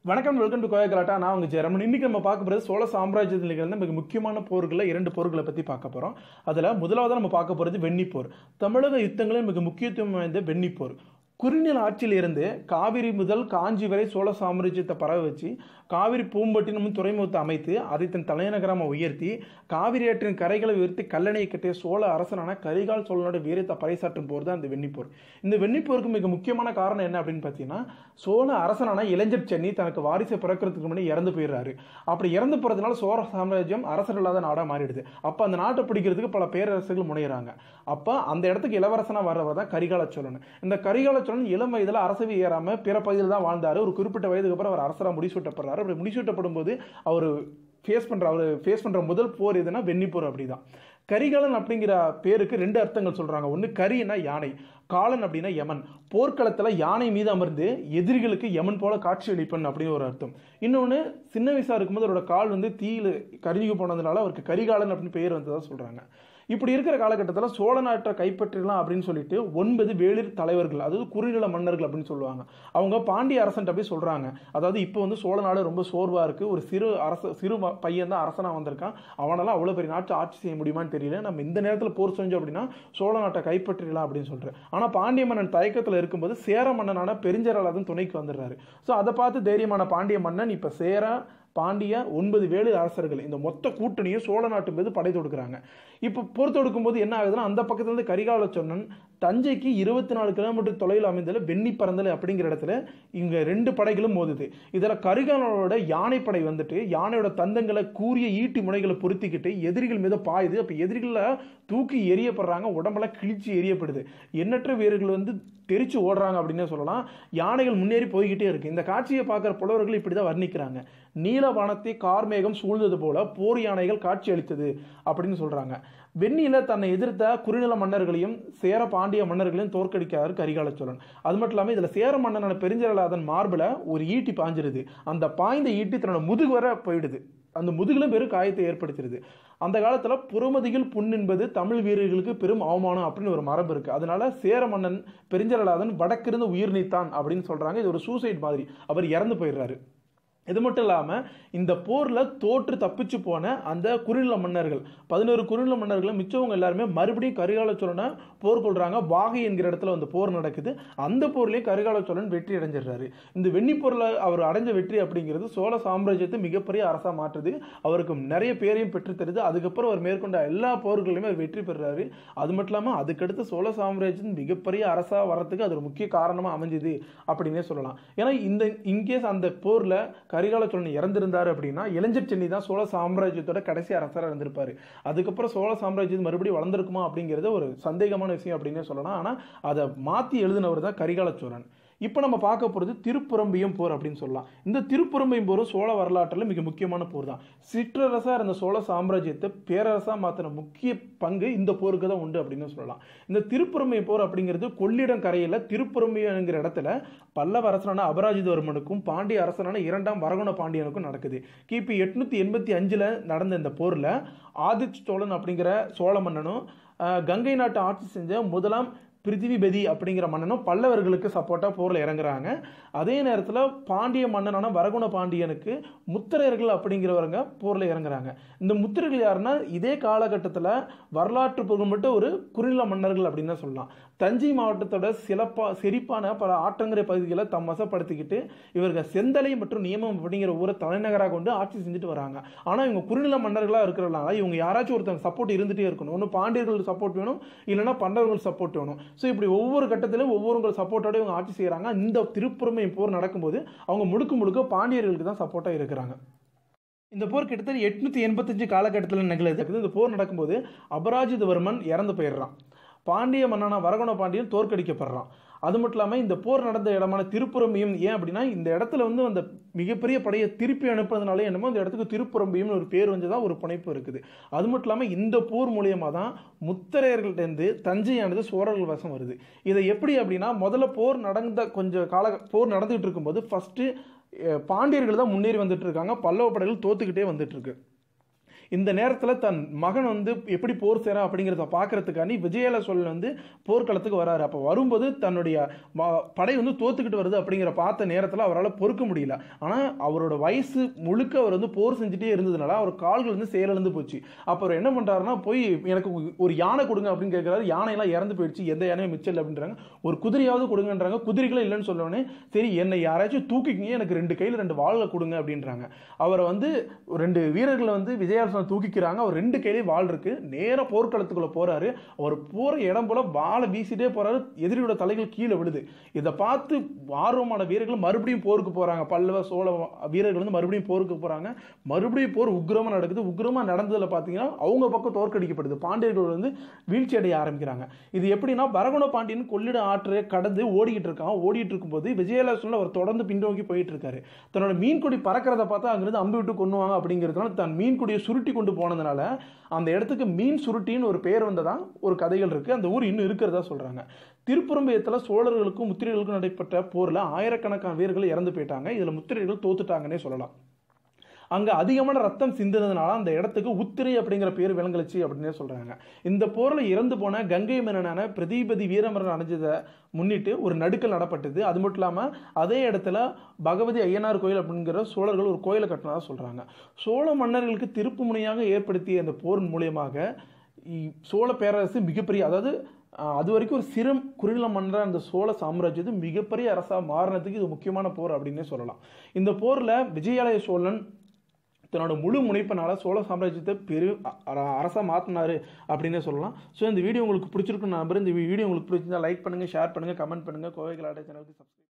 வணக்கம் welcome to கோயா கலாட்டா நான் உங்க ஜெயராமன் இன்னைக்கு நம்ம பார்க்க போகிறது சோழ சாம்ராஜ்யத்தில் நிகழ்ந்த மிக முக்கியமான போர்களில் இரண்டு போர்களை பற்றி பார்க்க போகிறோம் அதில் முதலாவது நம்ம பார்க்க போகிறது வெண்ணிப்போர் தமிழக யுத்தங்களில் மிக முக்கியத்துவம் வாய்ந்த வெண்ணிப்போர் குறுநில ஆட்சியில் இருந்து காவிரி முதல் காஞ்சி வரை சோழ சாம்ராஜ்யத்தை பரவ வச்சு காவிரி பூம்பட்டினமும் துறைமுகத்தை அமைத்து அதை தன் தலைநகரமாக உயர்த்தி காவிரி ஆற்றின் கரைகளை உயர்த்தி கல்லணையை கட்டிய சோழ அரசனான கரிகால் சோழனோட வீரத்தை பறைசாற்றும் போர் தான் அந்த வெண்ணிப்போர் இந்த வெண்ணிப்போருக்கு மிக முக்கியமான காரணம் என்ன அப்படின்னு பார்த்தீங்கன்னா சோழ அரசனான இளைஞர் சென்னி தனக்கு வாரிசை பிறக்கிறதுக்கு முன்னாடி இறந்து போயிடுறாரு அப்படி இறந்து போகிறதுனால சோழ சாம்ராஜ்யம் அரசர் இல்லாத நாடாக மாறிடுது அப்போ அந்த நாட்டை பிடிக்கிறதுக்கு பல பேரரசுகள் முனைகிறாங்க அப்போ அந்த இடத்துக்கு இளவரசனாக வர்றவர் தான் கரிகால சோழன் இந்த கரிகால சோழன் இளம் வயதில் அரசவை ஏறாமல் பிற பகுதியில் தான் வாழ்ந்தார் ஒரு குறிப்பிட்ட வயதுக்கு அப்புறம் அவர் அரசராக முடிசூட்டப்படுறாரு அப்படி முடிசூட்டப்படும் போது அவர் ஃபேஸ் பண்ணுற அவர் ஃபேஸ் பண்ணுற முதல் போர் எதுனா வெண்ணிப்போர் அப்படி தான் கரிகாலன் அப்படிங்கிற பேருக்கு ரெண்டு அர்த்தங்கள் சொல்கிறாங்க ஒன்று கரின்னா யானை காலன் அப்படின்னா யமன் போர்க்களத்தில் யானை மீது அமர்ந்து எதிரிகளுக்கு யமன் போல காட்சி அளிப்பன் அப்படின்னு ஒரு அர்த்தம் இன்னொன்று சின்ன வயசாக இருக்கும்போது அவரோட கால் வந்து தீயில் கரிஞ்சு போனதுனால அவருக்கு கரிகாலன் அப்படின்னு பெயர் வந்ததாக சொல்கிறாங்க இப்படி இருக்கிற காலகட்டத்தில் சோழ நாட்டை கைப்பற்றிடலாம் அப்படின்னு சொல்லிட்டு ஒன்பது வேளிர் தலைவர்கள் அதாவது குறுநில மன்னர்கள் அப்படின்னு சொல்லுவாங்க அவங்க பாண்டிய அரசன்ட்ட போய் சொல்கிறாங்க அதாவது இப்போ வந்து சோழ நாடு ரொம்ப சோர்வாக இருக்குது ஒரு சிறு அரச சிறு ம- பையன் தான் அரசனாக வந்திருக்கான் அவனால அவ்வளோ பெரிய நாட்டை ஆட்சி செய்ய முடியுமான்னு தெரியல நம்ம இந்த நேரத்தில் போர் செஞ்சோம் அப்படின்னா சோழ நாட்டை கைப்பற்றிடலாம் அப்படின்னு சொல்கிறேன் ஆனால் பாண்டிய மன்னன் தயக்கத்தில் இருக்கும்போது சேர மன்னனான பெருஞ்சரலாதன் துணைக்கு வந்துடுறாரு ஸோ அதை பார்த்து தைரியமான பாண்டிய மன்னன் இப்போ சேர பாண்டிய ஒன்பது வேலு அரசர்கள் இந்த மொத்த கூட்டணியும் சோழ நாட்டு மீது படை தொடுக்கிறாங்க இப்போ போர் தொடுக்கும் போது என்ன ஆகுதுன்னா அந்த பக்கத்துல இருந்து கரிகால சொன்னன் தஞ்சைக்கு இருபத்தி நாலு கிலோமீட்டர் தொலைவில் அமைந்துள்ள வெண்ணி பறந்தல் அப்படிங்கிற இடத்துல இங்க ரெண்டு படைகளும் மோதுது இதில் கரிகாலனோட யானைப்படை வந்துட்டு யானையோட தந்தங்களை கூரிய ஈட்டி முனைகளை பொருத்திக்கிட்டு எதிரிகள் மீது பாயுது அப்போ எதிரிகளை தூக்கி எரியப்படுறாங்க உடம்பெல்லாம் கிழிச்சு எரியப்படுது எண்ணற்ற வீரர்கள் வந்து தெரிச்சு ஓடுறாங்க அப்படின்னே சொல்லலாம் யானைகள் முன்னேறி போய்கிட்டே இருக்கு இந்த காட்சியை பார்க்குற புலவர்கள் இப்படி தான் வர்ணிக்கிறாங்க நீலவானத்தை கார்மேகம் சூழ்ந்தது போல போர் யானைகள் காட்சி அளித்தது அப்படின்னு சொல்றாங்க வெண்ணில தன்னை எதிர்த்த குறுநில மன்னர்களையும் சேர பாண்டிய மன்னர்களையும் தோற்கடிக்கிறார் கரிகால சோழன் அது மட்டும் இல்லாமல் இதில் சேர மன்னனான பெருஞ்சரலாதன் மார்பில் ஒரு ஈட்டி பாஞ்சிருது அந்த பாய்ந்த ஈட்டி தன்னோட முதுகு வர போயிடுது அந்த முதுகிலும் பெரும் காயத்தை ஏற்படுத்திடுது அந்த காலத்தில் புறமதியில் புண் என்பது தமிழ் வீரர்களுக்கு பெரும் அவமானம் அப்படின்னு ஒரு மரபு இருக்கு அதனால சேர மன்னன் பெருஞ்சரலாதன் வடக்கிருந்து உயிர் நீத்தான் அப்படின்னு சொல்றாங்க இது ஒரு சூசைட் மாதிரி அவர் இறந்து போயிடுறாரு இது மட்டும் இல்லாமல் இந்த போரில் தோற்று தப்பிச்சு போன அந்த குறுநில மன்னர்கள் பதினோரு குறுநில மன்னர்களும் மிச்சவங்க எல்லாருமே மறுபடியும் கரிகால சோழனை போர் கொள்றாங்க வாகை என்கிற இடத்துல வந்து போர் நடக்குது அந்த போர்லேயும் கரிகால சோழன் வெற்றி அடைஞ்சிடுறாரு இந்த வெண்ணி போரில் அவர் அடைஞ்ச வெற்றி அப்படிங்கிறது சோழ சாம்ராஜ்யத்தை மிகப்பெரிய அரசாக மாற்றுது அவருக்கு நிறைய பேரையும் பெற்றுத்தருது அதுக்கப்புறம் அவர் மேற்கொண்ட எல்லா போர்களையுமே அவர் வெற்றி பெறுறாரு அது மட்டும் இல்லாமல் அதுக்கடுத்து சோழ சாம்ராஜ்யத்தின் மிகப்பெரிய அரசாக வரத்துக்கு அது ஒரு முக்கிய காரணமாக அமைஞ்சுது அப்படின்னே சொல்லலாம் ஏன்னா இந்த இன்கேஸ் அந்த போரில் கரிகால சோழன் இறந்திருந்தார் அப்படின்னா இளைஞர் சென்னி தான் சோழ சாம்ராஜ்யத்தோட கடைசி அரசராக இருந்திருப்பாரு அதுக்கப்புறம் சோழ சாம்ராஜ்யம் மறுபடியும் வளர்ந்துருக்குமா அப்படிங்கிறது ஒரு சந்தேகமான விஷயம் அப்படின்னே சொல்லலாம் ஆனால் அதை மாற்றி எழுதினவர் தான் கரிகால சோழன் இப்போ நம்ம பார்க்க போகிறது திருப்புறம்பியம் போர் அப்படின்னு சொல்லலாம் இந்த திருப்புறம்பியம் போர் சோழ வரலாற்றில் மிக முக்கியமான போர் தான் சிற்றரசாக இருந்த சோழ சாம்ராஜ்யத்தை பேரரசாக மாற்றின முக்கிய பங்கு இந்த போருக்கு தான் உண்டு அப்படின்னு சொல்லலாம் இந்த திருப்புறம்பியம் போர் அப்படிங்கிறது கொள்ளிடம் கரையில் திருப்புறம்பியங்கிற இடத்துல பல்லவ அரசனான அபராஜிதவர்மனுக்கும் பாண்டிய அரசனான இரண்டாம் வரகுண பாண்டியனுக்கும் நடக்குது கிபி எட்நூத்தி எண்பத்தி அஞ்சில் நடந்த இந்த போரில் ஆதித்ய சோழன் அப்படிங்கிற சோழ மன்னனும் அஹ், கங்கை நாட்டை ஆட்சி செஞ்ச முதலாம் பிருத்திவிபதி அப்படிங்கிற மன்னனும் பல்லவர்களுக்கு சப்போர்ட்டாக போரில் இறங்குறாங்க அதே நேரத்தில் பாண்டிய மன்னனான வரகுண பாண்டியனுக்கு முத்திரையர்கள் அப்படிங்கிறவங்க போரில் இறங்குறாங்க இந்த முத்திரைகள் யாருன்னா இதே காலகட்டத்தில் வரலாற்று புகழ்பெற்ற ஒரு குறுநில மன்னர்கள் அப்படின்னு தான் சொல்லலாம் தஞ்சை மாவட்டத்தோட சிறப்பா செழிப்பான பல ஆற்றங்கரை பகுதிகளை தம் வசப்படுத்திக்கிட்டு இவர்கள் செந்தலை மற்றும் நியமம் அப்படிங்கிற ஊரை தலைநகராக கொண்டு ஆட்சி செஞ்சுட்டு வராங்க ஆனால் இவங்க குறுநில மன்னர்களாக இருக்கிறனால இவங்க யாராச்சும் ஒருத்தங்க சப்போர்ட் இருந்துகிட்டே இருக்கணும் ஒன்று பாண்டியர்கள் சப்போர்ட் வேணும் இல்லைன்னா பண்டவர்கள் சப்போர்ட் வேணும் ஸோ இப்படி ஒவ்வொரு கட்டத்திலும் ஒவ்வொருங்கள் சப்போர்ட்டோட இவங்க ஆட்சி செய்கிறாங்க இந்த திருப்புறமை போர் நடக்கும்போது அவங்க முழுக்க முழுக்க பாண்டியர்களுக்கு தான் சப்போர்ட்டாக இருக்கிறாங்க இந்த போர் கிட்டத்தட்ட எட்நூத்தி எண்பத்தஞ்சு காலகட்டத்தில் நிகழுது இந்த போர் நடக்கும்போது அபராஜிதவர்மன் இறந்து போயிடுறான் பாண்டிய மன்னனா வரகுண பாண்டியன் தோற்கடிக்கப்படுறான் அது மட்டும் இல்லாமல் இந்த போர் நடந்த இடமான திருப்புறம்பியம் ஏன் அப்படின்னா இந்த இடத்துல வந்து அந்த மிகப்பெரிய படையை திருப்பி அனுப்புறதுனால என்னமோ இந்த இடத்துக்கு திருப்புறம்பியம்னு ஒரு பேர் வந்து தான் ஒரு புனைப்பு இருக்குது அது மட்டும் இல்லாமல் இந்த போர் மூலியமாக தான் முத்தரையர்கள்ட்டேருந்து தஞ்சையானது சோழர்கள் வசம் வருது இதை எப்படி அப்படின்னா முதல்ல போர் நடந்த கொஞ்சம் கால போர் நடந்துகிட்டு இருக்கும்போது ஃபஸ்ட்டு பாண்டியர்கள் தான் முன்னேறி வந்துட்டு இருக்காங்க பல்லவ படைகள் தோத்துக்கிட்டே வந்துட்டு இருக்கு இந்த நேரத்தில் தன் மகன் வந்து எப்படி போர் செய்கிறான் அப்படிங்கிறத பார்க்கறதுக்காண்டி விஜயால சோழன் வந்து போர்க்களத்துக்கு வராரு அப்போ வரும்போது தன்னுடைய ம- படை வந்து தோத்துக்கிட்டு வருது அப்படிங்கிற பார்த்த நேரத்தில் அவரால் பொறுக்க முடியல ஆனால் அவரோட வயசு முழுக்க அவர் வந்து போர் செஞ்சுட்டே இருந்ததுனால அவர் கால்கள் வந்து செயலிழந்து போச்சு அப்போ அவர் என்ன பண்ணுறாருன்னா போய் எனக்கு ஒரு யானை கொடுங்க அப்படின்னு கேட்குறாரு யானையெல்லாம் இறந்து போயிடுச்சு எந்த யானையும் மிச்சம் இல்லை அப்படின்றாங்க ஒரு குதிரையாவது கொடுங்கன்றாங்க குதிரைகளும் இல்லைன்னு சொன்னோடனே சரி என்னை யாராச்சும் தூக்கிக்கிங்க எனக்கு ரெண்டு கையில் ரெண்டு வாள்களை கொடுங்க அப்படின்றாங்க அவரை வந்து ரெண்டு வீரர்களை வந்து விஜயாசனம் தூக்கிக்கிறாங்க அவர் ரெண்டு கையிலேயும் வாள் இருக்கு நேராக போர்க்களத்துக்குள்ள போறாரு அவர் போற இடம் போல வாளை வீசிட்டே போறாரு எதிரியோட தலைகள் கீழே விழுது இதை பார்த்து ஆர்வமான வீரர்கள் மறுபடியும் போருக்கு போறாங்க பல்லவ சோழ வீரர்கள் வந்து மறுபடியும் போருக்கு போறாங்க மறுபடியும் போர் உக்கிரமா நடக்குது உக்கிரமா நடந்ததுல பார்த்தீங்கன்னா அவங்க பக்கம் தோற்கடிக்கப்படுது பாண்டியர்கள் வந்து வீழ்ச்சி அடைய ஆரம்பிக்கிறாங்க இது எப்படின்னா பரகுண பாண்டியன் கொள்ளிட ஆற்றை கடந்து ஓடிக்கிட்டு இருக்கான் ஓடிட்டு இருக்கும்போது விஜயலட்சுமி அவர் தொடர்ந்து பின்னோக்கி போயிட்டு இருக்காரு தன்னோட மீன்கொடி பறக்கிறத பார்த்தா அங்கிருந்து அம்பு விட்டு கொன்னுவாங்க அப்படிங்கிறதுனால தன் மீன்கொடியை சுருட்டி கொண்டு போனதுனால அந்த இடத்துக்கு மீன் சுருட்டின்னு ஒரு பேர் வந்ததா ஒரு கதைகள் இருக்கு அந்த ஊர் இன்னும் இருக்கிறதா சொல்றாங்க திருப்புறம்பயத்தில் சோழர்களுக்கும் முத்திரைகளுக்கும் நடைபெற்ற போரில் ஆயிரக்கணக்கான வீரர்கள் இறந்து போயிட்டாங்க இதில் முத்திரைகள் தோத்துட்டாங்கன்னே சொல்லலாம் அங்கே அதிகமான ரத்தம் சிந்தினதுனால அந்த இடத்துக்கு உத்திரை அப்படிங்கிற பேர் விளங்கலிச்சு அப்படின்னே சொல்கிறாங்க இந்த போரில் இறந்து போன கங்கை மன்னனான பிரதிபதி வீரமரன் அடைஞ்சதை முன்னிட்டு ஒரு நடுக்கல் நடப்பட்டது அது மட்டும் இல்லாமல் அதே இடத்துல பகவதி ஐயனார் கோயில் அப்படிங்கிற சோழர்கள் ஒரு கோயிலை கட்டினதா சொல்கிறாங்க சோழ மன்னர்களுக்கு திருப்பு முனையாக ஏற்படுத்திய இந்த போரின் மூலியமாக இ- சோழ பேரரசு மிகப்பெரிய அதாவது ஆஹ், அது வரைக்கும் ஒரு சிறு குறுநில மன்னர் அந்த சோழ சாம்ராஜ்யத்து மிகப்பெரிய அரசா மாறினதுக்கு இது முக்கியமான போர் அப்படின்னே சொல்லலாம் இந்த போரில் விஜயாலய சோழன் தன்னோட முழு முனைப்பினால சோழ சாம்ராஜ்யத்தை பெரு அ- அ- அரசா மாற்றினாரு அப்படின்னே சொல்லலாம் ஸோ இந்த வீடியோ உங்களுக்கு பிடிச்சிருக்குன்னு நம்புறேன் இந்த வீடியோ உங்களுக்கு பிடிச்சிருந்தா லைக் பண்ணுங்க ஷேர் பண்ணுங்க கமெண்ட் பண்ணுங்க கோவைகள் சேனலுக்கு சப்ஸ்கிரைப்